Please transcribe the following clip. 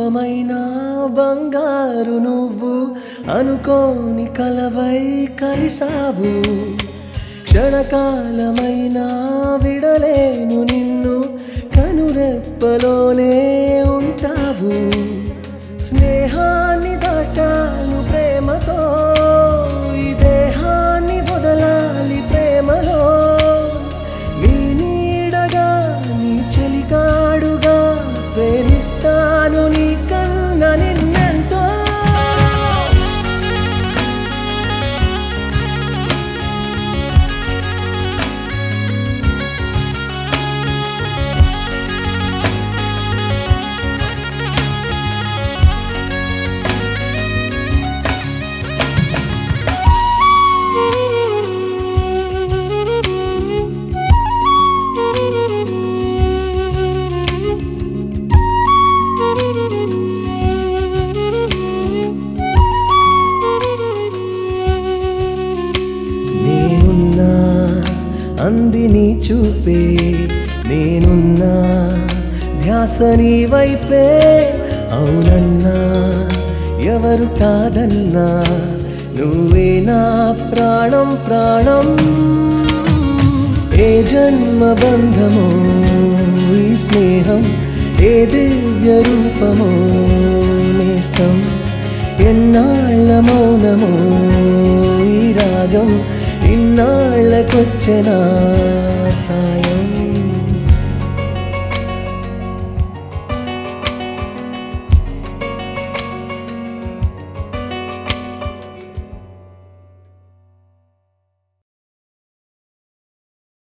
రూపమైన బంగారు నువ్వు అనుకోని కలవై కలిసావు క్షణకాలమైన విడలేను నిన్ను కనురెప్పలోనే ఉంటావు స్నేహాన్ని దాటాను ప్రేమతో ఈ దేహాన్ని వదలాలి ప్రేమలో నీ నీడగా నీ చెలికాడుగా ప్రేమిస్తాను నీ కన్న నిన్నెంతో నేనున్నా అంది నీ చూపే నేనున్నా ధ్యాస నీ వైపే అవునన్నా ఎవరు కాదన్నా నువ్వే నా ప్రాణం ప్రాణం ఏ జన్మ బంధమో ఈ స్నేహం ఏ దివ్య రూపమో నేస్తం ఎన్నాళ్ళ మౌనమో ఈ రాగం ఇన్నాళ్ళకొచ్చిన సా